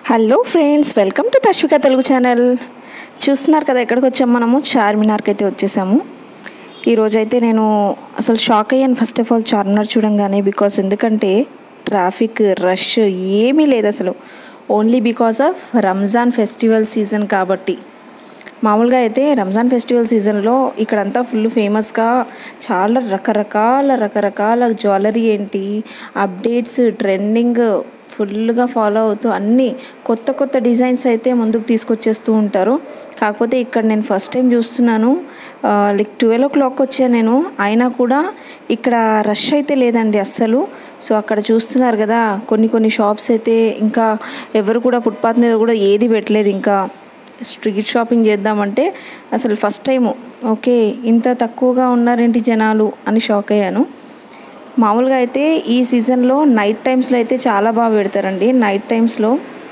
hello friends welcome to Tashvika Telugu channel చూస్తున్నారు కదా ఎక్కడికి వచ్చాము మనము చార్మినార్కి అయితే వచ్చేసాము ఈరోజైతే నేను అసలు షాక్ అయ్యాను ఫస్ట్ ఆఫ్ ఆల్ చార్మినార్ చూడంగానే బికాస్ ఎందుకంటే ట్రాఫిక్ రష్ ఏమీ లేదు అసలు only because of Ramzan festival season కాబట్టి మామూలుగా అయితే రంజాన్ ఫెస్టివల్ సీజన్లో ఇక్కడంతా ఫుల్ ఫేమస్గా చాలా రకరకాల రకరకాల జ్యువెలరీ ఏంటి అప్డేట్స్ ట్రెండింగ్ ఫుల్గా ఫాలో అవుతూ అన్నీ కొత్త కొత్త డిజైన్స్ అయితే ముందుకు తీసుకొచ్చేస్తూ ఉంటారు కాకపోతే ఇక్కడ నేను ఫస్ట్ టైం చూస్తున్నాను లైక్ ట్వెల్వ్ ఓ క్లాక్ వచ్చాను నేను అయినా కూడా ఇక్కడ రష్ అయితే లేదండి అస్సలు సో అక్కడ చూస్తున్నారు కదా కొన్ని కొన్ని షాప్స్ అయితే ఇంకా ఎవరు కూడా ఫుట్పాత్ మీద కూడా ఏది పెట్టలేదు ఇంకా స్ట్రీట్ షాపింగ్ చేద్దామంటే అసలు ఫస్ట్ టైము ఓకే ఇంత తక్కువగా ఉన్నారేంటి జనాలు అని షాక్ అయ్యాను మామూలుగా అయితే ఈ సీజన్లో నైట్ టైమ్స్లో అయితే చాలా బాగా పెడతారండి నైట్ టైమ్స్లో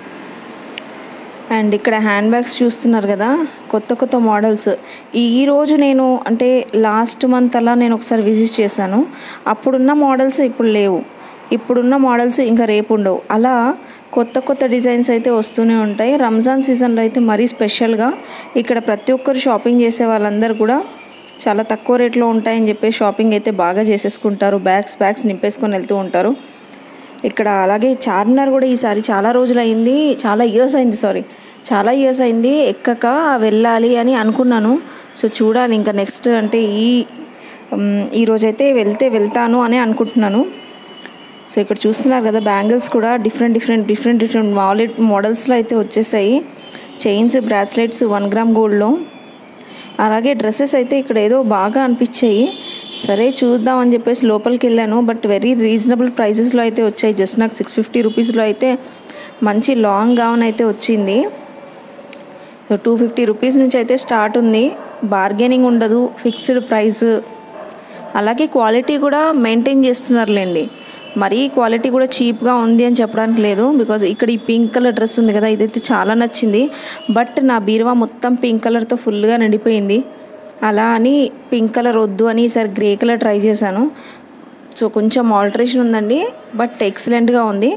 అండ్ ఇక్కడ హ్యాండ్ బ్యాగ్స్ చూస్తున్నారు కదా కొత్త కొత్త మోడల్స్ ఈ రోజు నేను అంటే లాస్ట్ మంత్ అలా నేను ఒకసారి విజిట్ చేశాను అప్పుడున్న మోడల్స్ ఇప్పుడు లేవు ఇప్పుడున్న మోడల్స్ ఇంకా రేపు ఉండవు అలా కొత్త కొత్త డిజైన్స్ అయితే వస్తూనే ఉంటాయి రంజాన్ సీజన్లో అయితే మరీ స్పెషల్గా ఇక్కడ ప్రతి ఒక్కరు షాపింగ్ చేసే వాళ్ళందరూ కూడా చాలా తక్కువ రేట్లో ఉంటాయని చెప్పి షాపింగ్ అయితే బాగా చేసేసుకుంటారు బ్యాగ్స్ బ్యాగ్స్ నింపేసుకొని వెళ్తూ ఉంటారు ఇక్కడ అలాగే చార్మినార్ కూడా ఈసారి చాలా రోజులు అయింది చాలా ఇయర్స్ అయింది సారీ చాలా ఇయర్స్ అయింది ఎక్కక వెళ్ళాలి అని అనుకున్నాను సో చూడాలి ఇంకా నెక్స్ట్ అంటే ఈ ఈ రోజైతే వెళ్తే వెళ్తాను అని అనుకుంటున్నాను సో ఇక్కడ చూస్తున్నారు కదా బ్యాంగిల్స్ కూడా different different different different wallet మోడల్స్లో అయితే వచ్చేసాయి చైన్స్ బ్రాస్లెట్స్ వన్ గ్రామ్ గోల్డ్లో అలాగే డ్రెస్సెస్ అయితే ఇక్కడ ఏదో బాగా అనిపించాయి సరే చూద్దాం అని చెప్పేసి లోపలికి వెళ్ళాను బట్ వెరీ రీజనబుల్ ప్రైజెస్లో అయితే వచ్చాయి జస్ట్ నాకు సిక్స్ ఫిఫ్టీ రూపీస్లో అయితే మంచి లాంగ్ గౌన్ అయితే వచ్చింది టూ ఫిఫ్టీ రూపీస్ నుంచి అయితే స్టార్ట్ ఉంది బార్గెనింగ్ ఉండదు ఫిక్స్డ్ ప్రైస్ అలాగే క్వాలిటీ కూడా మెయింటైన్ చేస్తున్నారులేండి మరీ క్వాలిటీ కూడా చీప్గా ఉంది అని చెప్పడానికి లేదు బికాజ్ ఇక్కడ ఈ పింక్ కలర్ డ్రెస్ ఉంది కదా ఇదైతే చాలా నచ్చింది బట్ నా బీరువా మొత్తం పింక్ కలర్తో ఫుల్గా నిండిపోయింది అలా అని పింక్ కలర్ వద్దు అని ఈసారి గ్రే కలర్ ట్రై చేశాను సో కొంచెం ఆల్టరేషన్ ఉందండి బట్ ఎక్సలెంట్గా ఉంది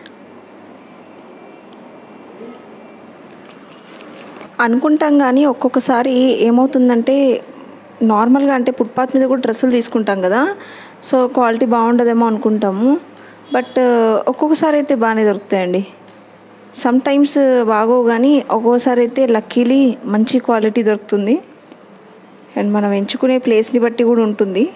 అనుకుంటాం కానీ ఒక్కొక్కసారి ఏమవుతుందంటే నార్మల్గా అంటే ఫుట్పాత్ మీద కూడా డ్రెస్సులు తీసుకుంటాం కదా సో క్వాలిటీ బాగుండదేమో అనుకుంటాము బట్ ఒక్కొక్కసారి అయితే బాగానే దొరుకుతాయండి సమ్ టైమ్స్ బాగోవు కానీ ఒక్కొక్కసారి అయితే లక్కీలీ మంచి క్వాలిటీ దొరుకుతుంది అండ్ మనం ఎంచుకునే ప్లేస్ని బట్టి కూడా ఉంటుంది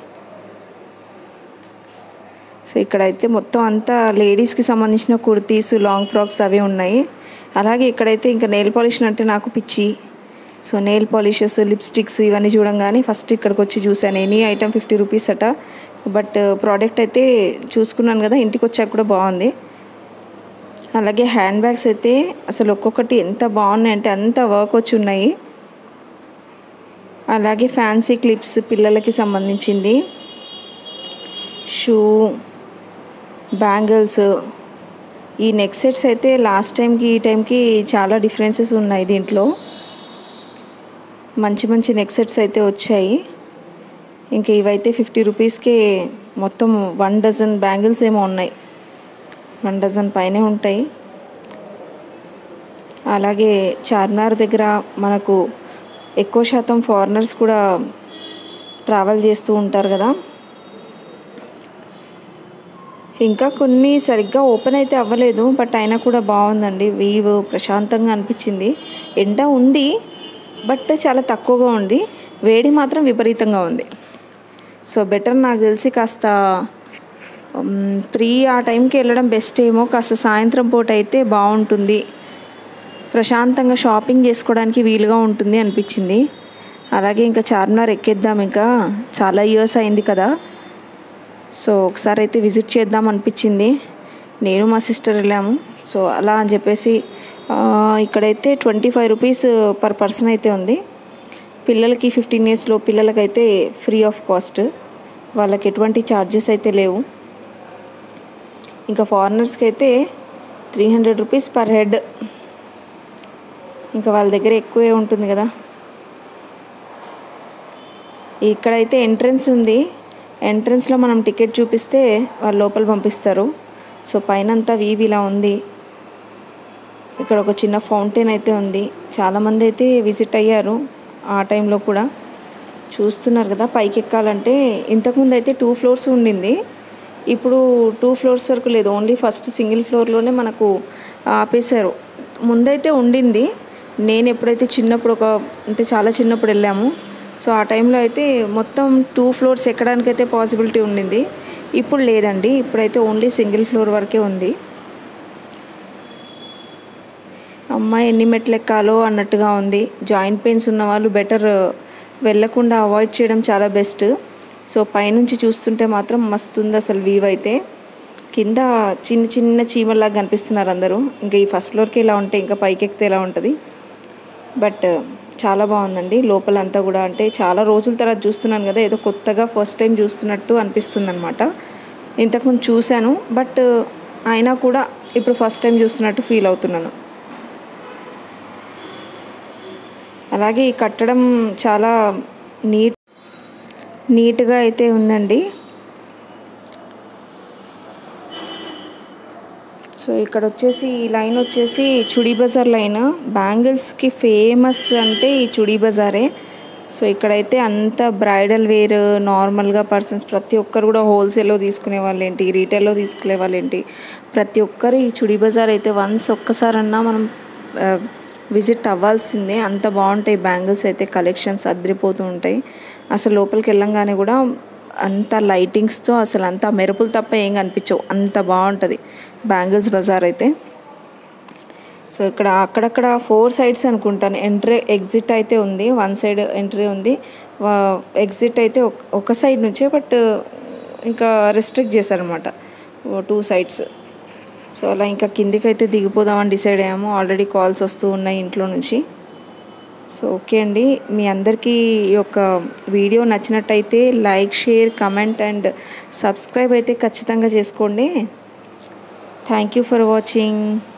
సో ఇక్కడైతే మొత్తం అంతా లేడీస్కి సంబంధించిన కుర్తీస్ లాంగ్ ఫ్రాక్స్ అవి ఉన్నాయి అలాగే ఇక్కడైతే ఇంకా నెయిల్ పాలిష్ అంటే నాకు పిచ్చి సో నెయిల్ పాలిషెస్ లిప్స్టిక్స్ ఇవన్నీ చూడంగానే ఫస్ట్ ఇక్కడికి వచ్చి చూశాను ఎనీ ఐటమ్ ఫిఫ్టీ రూపీస్ అట బట్ ప్రోడక్ట్ అయితే చూసుకున్నాను కదా ఇంటికి వచ్చాక కూడా బాగుంది అలాగే హ్యాండ్ బ్యాగ్స్ అయితే అసలు ఒక్కొక్కటి ఎంత బాగున్నాయి అంటే అంత వర్క్ వచ్చి ఉన్నాయి అలాగే ఫ్యాన్సీ క్లిప్స్ పిల్లలకి సంబంధించింది షూ బ్యాంగిల్స్ ఈ నెక్ సెట్స్ అయితే లాస్ట్ టైంకి ఈ టైంకి చాలా డిఫరెన్సెస్ ఉన్నాయి దీంట్లో మంచి మంచి నెక్ సెట్స్ అయితే వచ్చాయి ఇంకా ఇవైతే ఫిఫ్టీ రూపీస్కే మొత్తం వన్ డజన్ బ్యాంగిల్స్ ఏమో ఉన్నాయి వన్ డజన్ పైనే ఉంటాయి అలాగే చార్మినార్ దగ్గర మనకు ఎక్కువ శాతం ఫారినర్స్ కూడా ట్రావెల్ చేస్తూ ఉంటారు కదా ఇంకా కొన్ని సరిగ్గా ఓపెన్ అయితే అవ్వలేదు బట్ అయినా కూడా బాగుందండి వీవ్ ప్రశాంతంగా అనిపించింది ఎండ ఉంది బట్ చాలా తక్కువగా ఉంది వేడి మాత్రం విపరీతంగా ఉంది సో బెటర్ నాకు తెలిసి కాస్త త్రీ ఆ టైంకి వెళ్ళడం బెస్ట్ ఏమో కాస్త సాయంత్రం పూట అయితే బాగుంటుంది ప్రశాంతంగా షాపింగ్ చేసుకోవడానికి వీలుగా ఉంటుంది అనిపించింది అలాగే ఇంకా చార్మినార్ ఎక్కేద్దాం ఇంకా చాలా ఇయర్స్ అయింది కదా సో ఒకసారి అయితే విజిట్ చేద్దాం అనిపించింది నేను మా సిస్టర్ వెళ్ళాము సో అలా అని చెప్పేసి ఇక్కడైతే twenty five rupees per person అయితే ఉంది పిల్లలకి ఫిఫ్టీన్ ఇయర్స్లో పిల్లలకైతే ఫ్రీ ఆఫ్ కాస్ట్ వాళ్ళకి ఎటువంటి ఛార్జెస్ అయితే లేవు ఇంకా ఫారినర్స్కి అయితే three hundred rupees per head ఇంకా వాళ్ళ దగ్గర ఎక్కువే ఉంటుంది కదా ఇక్కడైతే ఎంట్రన్స్ ఉంది ఎంట్రన్స్లో మనం టికెట్ చూపిస్తే వాళ్ళు లోపల పంపిస్తారు సో పైన అంతా వీవ్ ఇలా ఉంది ఇక్కడ ఒక చిన్న ఫౌంటైన్ అయితే ఉంది చాలామంది అయితే విజిట్ అయ్యారు ఆ టైంలో కూడా చూస్తున్నారు కదా పైకి ఎక్కాలంటే ఇంతకుముందు అయితే టూ ఫ్లోర్స్ ఉండింది ఇప్పుడు టూ ఫ్లోర్స్ వరకు లేదు ఓన్లీ ఫస్ట్ సింగిల్ ఫ్లోర్లోనే మనకు ఆపేశారు ముందైతే ఉండింది నేను ఎప్పుడైతే చిన్నప్పుడు ఒక అంటే చాలా చిన్నప్పుడు వెళ్ళాము సో ఆ టైంలో అయితే మొత్తం టూ ఫ్లోర్స్ ఎక్కడానికైతే పాసిబిలిటీ ఉండింది ఇప్పుడు లేదండి ఇప్పుడైతే ఓన్లీ సింగిల్ ఫ్లోర్ వరకే ఉంది అమ్మాయి ఎన్ని మెట్లు ఎక్కాలో అన్నట్టుగా ఉంది జాయింట్ పెయిన్స్ ఉన్న వాళ్ళు బెటర్ వెళ్ళకుండా అవాయిడ్ చేయడం చాలా బెస్ట్ సో పైనుంచి చూస్తుంటే మాత్రం మస్తు ఉంది అసలు వ్యూ అయితే కింద చిన్న చిన్న చీమల్లాగా కనిపిస్తున్నారు అందరూ ఇంకా ఈ ఫస్ట్ ఫ్లోర్కి ఇలా ఉంటే ఇంకా పైకి ఎక్కితే ఎలా ఉంటుంది బట్ చాలా బాగుందండి లోపలంతా కూడా అంటే చాలా రోజుల తర్వాత చూస్తున్నాను కదా ఏదో కొత్తగా ఫస్ట్ టైం చూస్తున్నట్టు అనిపిస్తుంది అనమాట ఇంతకుముందు చూశాను బట్ అయినా కూడా ఇప్పుడు ఫస్ట్ టైం చూస్తున్నట్టు ఫీల్ అవుతున్నాను అలాగే ఈ కట్టడం చాలా నీట్ నీట్గా అయితే ఉందండి సో ఇక్కడ వచ్చేసి ఈ లైన్ వచ్చేసి చుడీ బజార్ లైన్ బ్యాంగిల్స్కి ఫేమస్ అంటే ఈ చుడీ బజారే సో ఇక్కడైతే అంత బ్రైడల్ వేర్ నార్మల్గా పర్సన్స్ ప్రతి ఒక్కరు కూడా హోల్సేల్లో తీసుకునే వాళ్ళు ఏంటి రీటైల్లో తీసుకునే వాళ్ళు ఏంటి ప్రతి ఒక్కరు ఈ చుడీ బజార్ అయితే వన్స్ ఒక్కసారన్నా మనం విజిట్ అవ్వాల్సిందే అంత బాగుంటాయి బ్యాంగిల్స్ అయితే కలెక్షన్స్ అదిరిపోతూ ఉంటాయి అసలు లోపలికి వెళ్ళంగానే కూడా అంత లైటింగ్స్తో అసలు అంత మెరుపులు తప్ప ఏం కనిపించవు అంత బాగుంటుంది బ్యాంగిల్స్ బజార్ అయితే సో ఇక్కడ అక్కడక్కడ ఫోర్ సైడ్స్ అనుకుంటాను ఎంట్రీ ఎగ్జిట్ అయితే ఉంది వన్ సైడ్ ఎంట్రీ ఉంది ఎగ్జిట్ అయితే ఒక సైడ్ నుంచే బట్ ఇంకా రెస్ట్రిక్ట్ చేశారనమాట టూ సైడ్స్ సో అలా ఇంకా కిందికి అయితే దిగిపోదామని డిసైడ్ అయ్యాము ఆల్రెడీ కాల్స్ వస్తూ ఉన్నాయి ఇంట్లో నుంచి సో ఓకే అండి మీ అందరికీ ఈ యొక్క వీడియో నచ్చినట్టయితే like share comment and subscribe అయితే ఖచ్చితంగా చేసుకోండి థ్యాంక్ యూ ఫర్ వాచింగ్